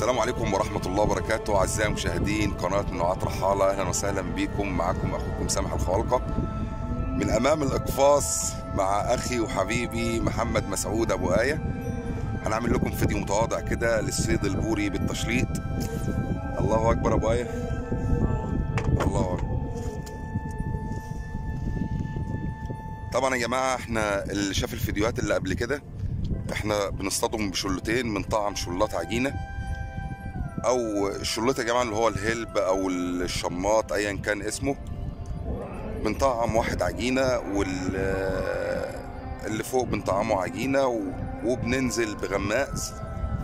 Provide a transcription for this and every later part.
السلام عليكم ورحمة الله وبركاته أعزائي المشاهدين قناة نوعات رحالة أهلا وسهلا بكم معكم أخوكم سامح الخوالقة من أمام الإقفاص مع أخي وحبيبي محمد مسعود أبو آية هنعمل لكم فيديو متواضع كده للصيد البوري بالتشليط الله أكبر أبو آية الله أكبر طبعا يا جماعة احنا اللي شاف الفيديوهات اللي قبل كده احنا بنصطادهم بشلتين من طعم شلات عجينه او الشلوت يا جماعه اللي هو الهلب او الشماط ايا كان اسمه من طعم واحد عجينه وال اللي فوق من طعمه عجينه و... وبننزل بغماز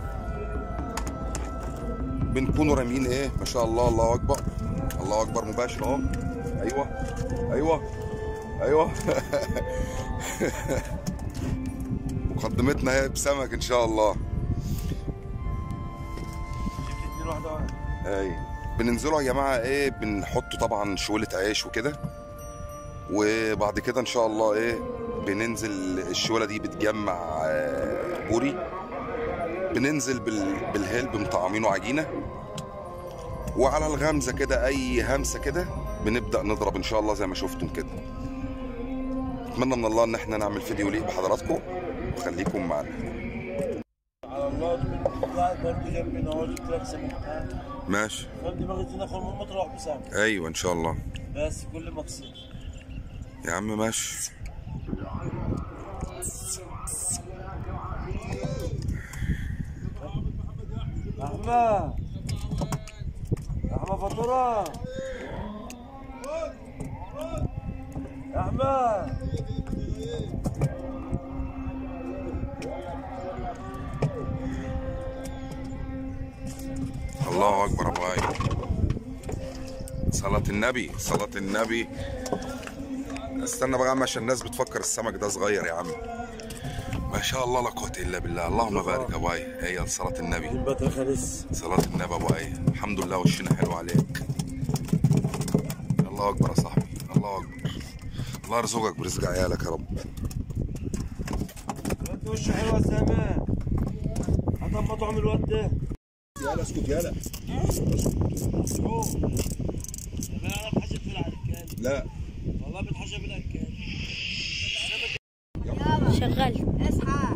بنكونوا رامين ايه ما شاء الله الله اكبر الله اكبر مباشر اهو ايوه ايوه ايوه مقدمتنا هي بسمك ان شاء الله اي بننزلوا يا جماعه ايه بنحطوا طبعا شوله عيش وكده وبعد كده ان شاء الله ايه بننزل الشوله دي بتجمع آه، بوري بننزل بال... بالهلب مطعمينه عجينه وعلى الغمزه كده اي همسه كده بنبدا نضرب ان شاء الله زي ما شفتم كده اتمنى من الله ان احنا نعمل فيديو يليق بحضراتكم وخليكم معانا على الله من قاعد برضه جنبنا اهو جبت لك سمك ماشي خد دماغي تنخل من مطرح بسمك ايوه ان شاء الله بس كل مقصود يا عم ماشي احمد احمد فطوره احمد الله اكبر ابو ايمن صلاة النبي صلاة النبي استنى بقى يا عم عشان الناس بتفكر السمك ده صغير يا عم ما شاء الله لا قوة الا بالله اللهم بارك يا ابو ايمن هي صلاة النبي البطل خلص صلاة النبي ابو ايمن الحمد لله وشنا حلو عليك الله اكبر يا صاحبي الله اكبر الله يرزقك برزق عيالك يا رب انت وشه حلوه يا سامح حتى مطعم الواد ده يلا اسكت يلا انا بحشب في العركان لا والله بتحشب العركان شغال اصحى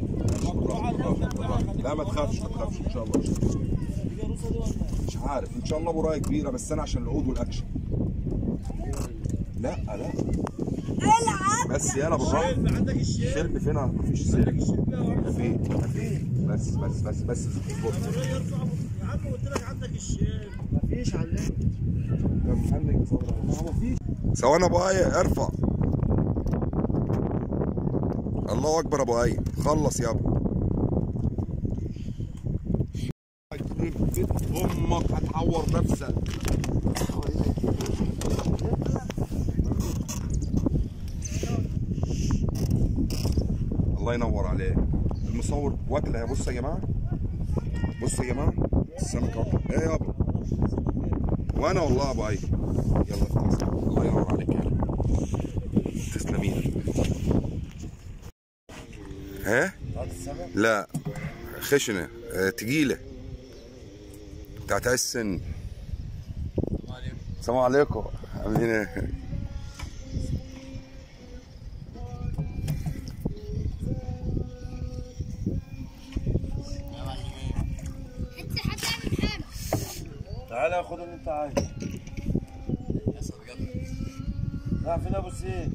لا ما تخافش ما تخافش ان شاء الله مش عارف ان شاء الله برايه كبيره بس انا عشان العود والاكشن لا لا بس يلا بالراحه عندك الشيء شرب فين مفيش سلك في في بس بس بس بس اصبر يا عم قلت لك عندك الشيء مفيش علمت ثواني ابو ايه ارفع الله اكبر ابو ايه خلص يا ابو يخرب بيت امك هتعور نفسك الله ينور عليك المصور واكله يا بص يا جماعه بص يا جماعه السمكه واكله ايه يابا وانا والله يا ابو ايه يلا افتح الله ينور عليك يلا تسلمين ها هذا السمك لا خشنه آه، تقيله بتاعت السن السلام عليكم عاملين ايه انت حتى محمد تعال خذ اللي انت عايزه لا فين ابو سيد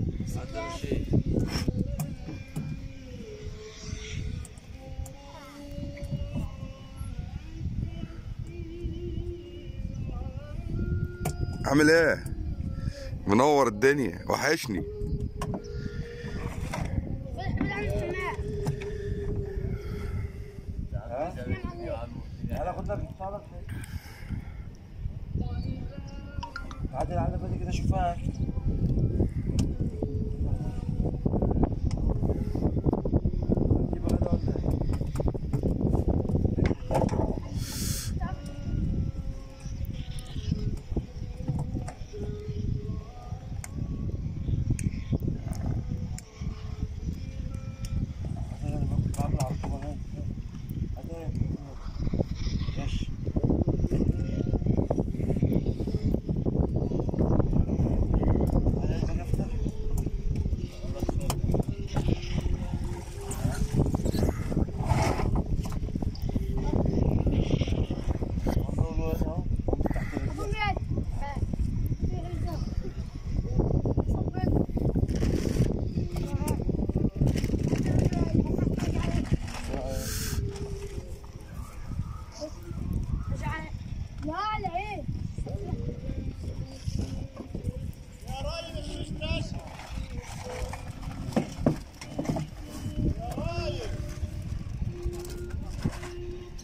عامل ايه منور الدنيا وحشني ها تعال خذ لك تعال عادل على بالي كده شوفها جيب هذا ولا إيه؟ هذا أنا بعمل على الطبق هذا. هذا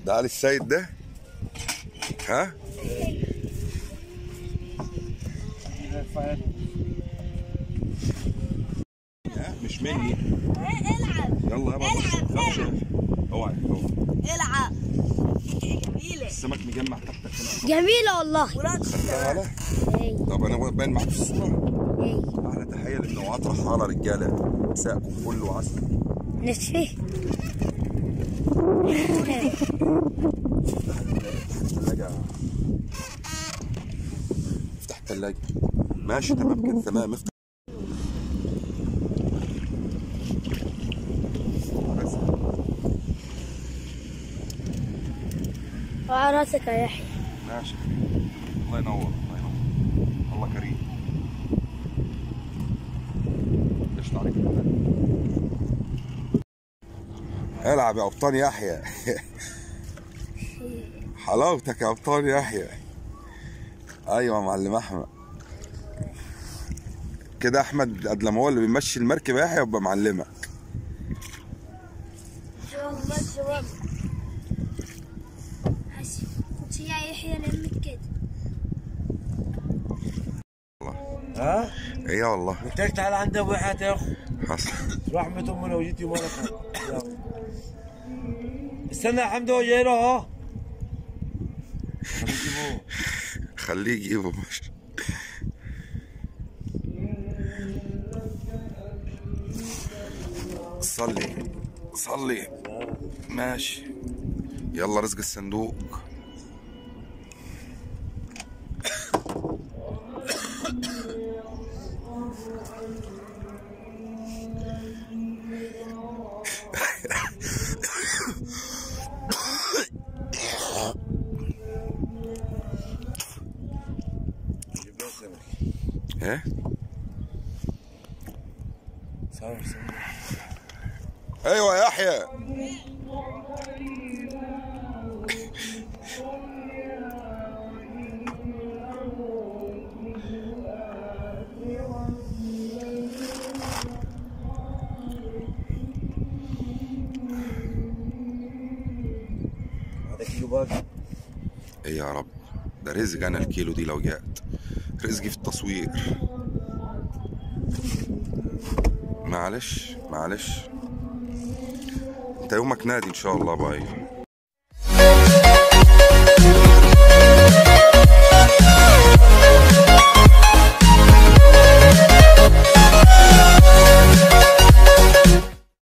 ده علي السيد ده ها ها، مش مني العب يلا يابا خش خش اوعى اوعى. العب جميلة السمك مجمع تحتك هنا جميلة والله تعالى ايه طب انا باين معاك في الصوره ايه احلى تحيه للنوعات رحاله رجاله مساءكم فل وعسل نسفيه الثلاجه افتح الثلاجه ماشي تمام كده تمام افتح بس. وعلى راسك يا يحيى ماشي الله ينور الله ينور الله كريم قشطة عليك العب يا ابطال يحيى حلاوتك يا ابطال يحيى ايوه يا معلم احمد كده احمد قد لما هو اللي بيمشي المركب يا يحيى يبقى معلمك شوف بس شوف حسي كنت يا يحيى لمك كده ها؟ ايه والله قلت تعال عند ابو حياتي يا اخو حصل رحمة امنا وجيتي مالك يلا. استنى يا حمد هو جاي له اهو خليه يجيبوه. خليه يجيبه ماشي صلي صلي ماشي يلا رزق الصندوق جيب له السمك. ايه سامر سامر ايوه يا يحيى هذا كيلو باقي ايه يا رب ده رزق انا الكيلو دي لو جات رزقي في التصوير معلش معلش انت يومك نادي ان شاء الله باي